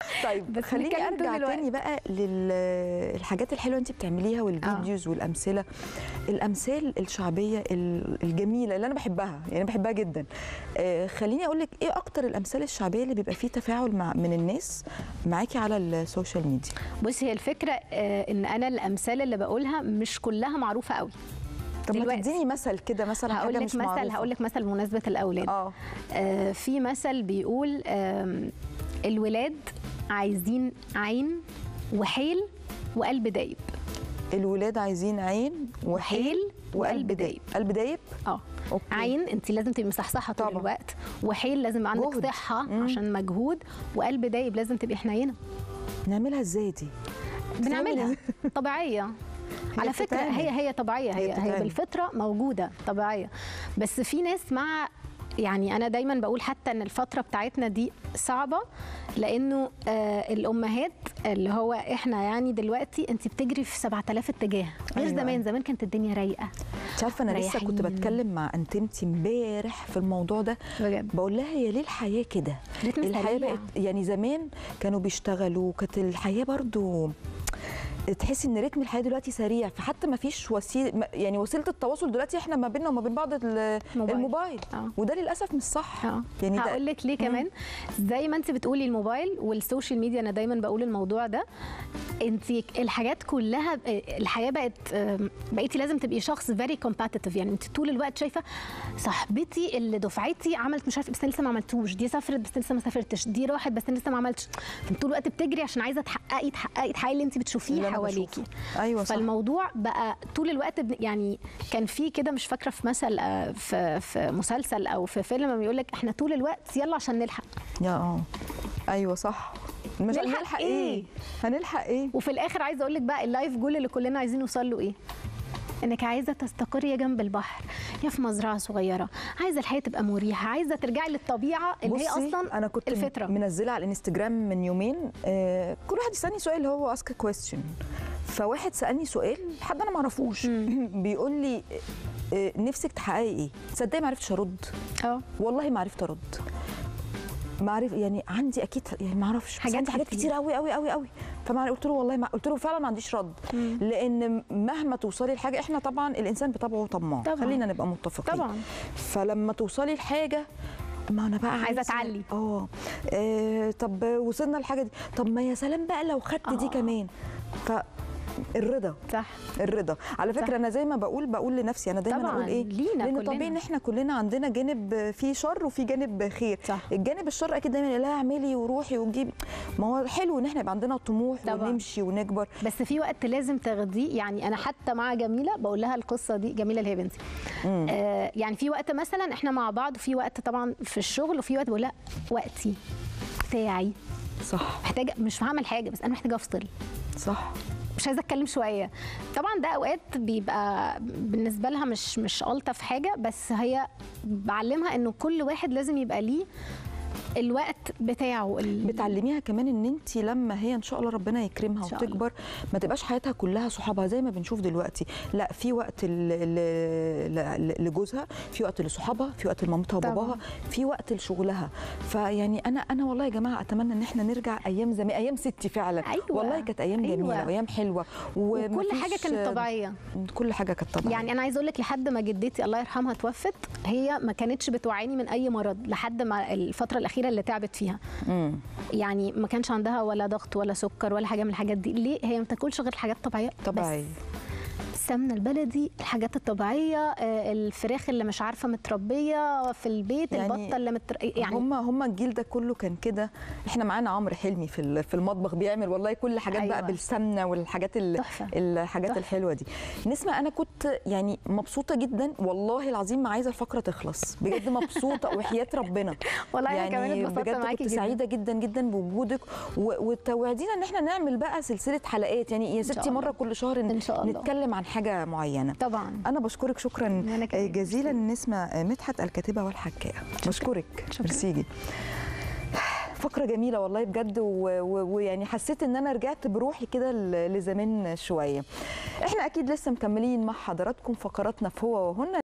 طيب بس خليني بنتكلم طول ارجع الوقت. تاني بقى للحاجات الحلوه انت بتعمليها والفيديوز والامثله الامثال الشعبيه ال- الجميله اللي انا بحبها يعني بحبها جدا آه، خليني اقول لك ايه اكتر الامثال الشعبيه اللي بيبقى فيه تفاعل مع من الناس معاكي على السوشيال ميديا بصي هي الفكره آه، ان انا الامثال اللي بقولها مش كلها معروفه قوي طب ما دلوقتي. تديني مثل كده مثلا هقول حاجه لك مش مثل معروفه هقول لك مثل بمناسبه الاولاد اه آه، في مثل بيقول آم، الولاد عايزين عين وحيل وقلب دايب الولاد عايزين عين وحيل وحيل وقلب دايب قلب دايب اه اوكي عين انت لازم تبقي مصحصحه طول طبعا. الوقت وحيل لازم يبقى عندك جهد. صحه مم. عشان مجهود وقلب دايب لازم تبقي حنينه نعملها ازاي دي بنعملها طبيعيه على فكره بتتعمل. هي هي طبيعيه هي هي هي بتتعمل. بالفطرة بالفطره موجوده طبيعيه بس في ناس مع يعني انا دايما بقول حتى ان الفتره بتاعتنا دي صعبه لانه آه الامهات اللي هو احنا يعني دلوقتي انت بتجري في 7000 اتجاه غير أيوة. زمان زمان كانت الدنيا رايقه انت عارفه انا لسه كنت مريحين. بتكلم مع انتمتي امبارح في الموضوع ده بجد بقول لها هي ليه الحياه كده رتم الحياه سريع. بقت يعني زمان كانوا بيشتغلوا كانت الحياه برضو تحسي ان رتم الحياه دلوقتي سريع فحتى ما فيش وسيله يعني وسيله التواصل دلوقتي احنا ما بيننا وما بين بعض ال- موبايل. الموبايل آه. وده للاسف مش صح اه يعني ده هقول لك ليه كمان زي ما انت بتقولي الموبايل والسوشيال ميديا انا دايما بقول الموضوع ده انت الحاجات كلها الحياه بقت بقيتي لازم تبقي شخص فيري كومباتيتيف يعني انت طول الوقت شايفه صاحبتي اللي دفعتي عملت مش عارفه بس أنا لسه ما عملتوش دي سافرت بس أنا لسه ما سافرتش دي راحت بس أنا لسه ما عملتش فانت طول الوقت بتجري عشان عايزه تحققي تحققي تحققي اللي انت اللي بتشوفيه أنا حواليكي بشوفه. ايوه صح فالموضوع بقى طول الوقت بن- يعني كان في كده مش فاكره في مثل آه، في في مسلسل او في فيلم بيقول لك احنا طول الوقت يلا عشان نلحق يا اه ايوه صح مش نلحق هنلحق إيه؟ ايه هنلحق ايه وفي الاخر عايزه اقول لك بقى اللايف جول اللي كلنا عايزين نوصل له ايه انك عايزه تستقري جنب البحر يا في مزرعه صغيره عايزه الحياه تبقى مريحه عايزه ترجعي للطبيعه اللي هي بصي، اصلا انا كنت الفطره منزله على الانستجرام من يومين آه كل واحد يسالني سؤال اللي هو اسك كويستشن فواحد سالني سؤال حد انا ما اعرفوش بيقول لي آه نفسك تحققي ايه تصدقي ما عرفتش ارد اه والله ما عرفت ارد ما عرف يعني عندي اكيد يعني ما اعرفش بس حاجات عندي حاجات كتير. كتير قوي قوي قوي قوي فما قلت له والله ما قلت له فعلا ما عنديش رد لان مهما توصلي لحاجه احنا طبعا الانسان بطبعه طماع طبعاً. خلينا نبقى متفقين طبعا فلما توصلي لحاجه ما انا بقى عايزة أتعلي. اه آه، طب وصلنا لحاجه دي طب ما يا سلام بقى لو خدت دي آه. كمان فالرضا صح الرضا على فكره صح. انا زي ما بقول بقول لنفسي انا دايما طبعاً، اقول ايه لينا لان كلنا. طبيعي ان احنا كلنا عندنا جانب فيه شر وفيه جانب خير صح. الجانب الشر اكيد دايما لا اعملي وروحي وجيبي ما هو حلو ان احنا يبقى عندنا طموح طبعاً. ونمشي ونكبر بس في وقت لازم تاخديه يعني انا حتى مع جميله بقول لها القصه دي جميله اللي هي بنتي آه يعني في وقت مثلا احنا مع بعض وفي وقت طبعا في الشغل وفي وقت بقول لها وقتي بتاعي صح محتاجه مش هعمل حاجه بس انا محتاجه افصل صح مش عايزه اتكلم شويه طبعا ده اوقات بيبقى بالنسبه لها مش مش الطف حاجه بس هي بعلمها انه كل واحد لازم يبقى ليه الوقت بتاعه ال- بتعلميها كمان ان انت لما هي ان شاء الله ربنا يكرمها إن شاء الله. وتكبر ما تبقاش حياتها كلها صحابها زي ما بنشوف دلوقتي لا في وقت ل- ل- ل- لجوزها في وقت لصحابها في وقت لمامتها طبعاً. وباباها في وقت لشغلها فيعني انا انا والله يا جماعه اتمنى ان احنا نرجع ايام زمان ايام ستي فعلا أيوة. والله كانت ايام أيوة. جميله وايام حلوه وكل ومفيش- حاجه كانت طبيعيه كل حاجه كانت طبيعيه يعني انا عايزه اقول لك لحد ما جدتي الله يرحمها توفت هي ما كانتش بتعاني من اي مرض لحد ما الفتره الاخيره اللي تعبت فيها مم. يعني ما كانش عندها ولا ضغط ولا سكر ولا حاجه من الحاجات دي ليه هي ما بتاكلش غير حاجات طبيعيه بس. طبيعي السمنه البلدي الحاجات الطبيعيه آه، الفراخ اللي مش عارفه متربيه في البيت يعني البطه اللي متر... يعني هم هم الجيل ده كله كان كده احنا معانا عمرو حلمي في ال- في المطبخ بيعمل والله كل حاجات أيوة. بقى أيوة. بالسمنه والحاجات ال- تحفة. الحاجات تحفة. الحلوه دي نسمه انا كنت يعني مبسوطه جدا والله العظيم ما عايزه الفقره تخلص بجد مبسوطه وحياه ربنا والله أنا يعني كمان اتبسطت بجد معاكي كنت جداً. سعيده جدا جدا بوجودك و- وتوعدينا ان احنا نعمل بقى سلسله حلقات يعني يا شاء ستي الله. مره كل شهر إن شاء الله. نتكلم عن حاجه معينه طبعا انا بشكرك شكرا وأنا كمان. جزيلا نسمه مدحت الكاتبه والحكايه بشكرك شكراً. ميرسي فقرة جميلة والله بجد و- و- ويعني حسيت ان انا رجعت بروحي كده ل- لزمان شوية. احنا اكيد لسه مكملين مع حضراتكم فقراتنا في هو وهن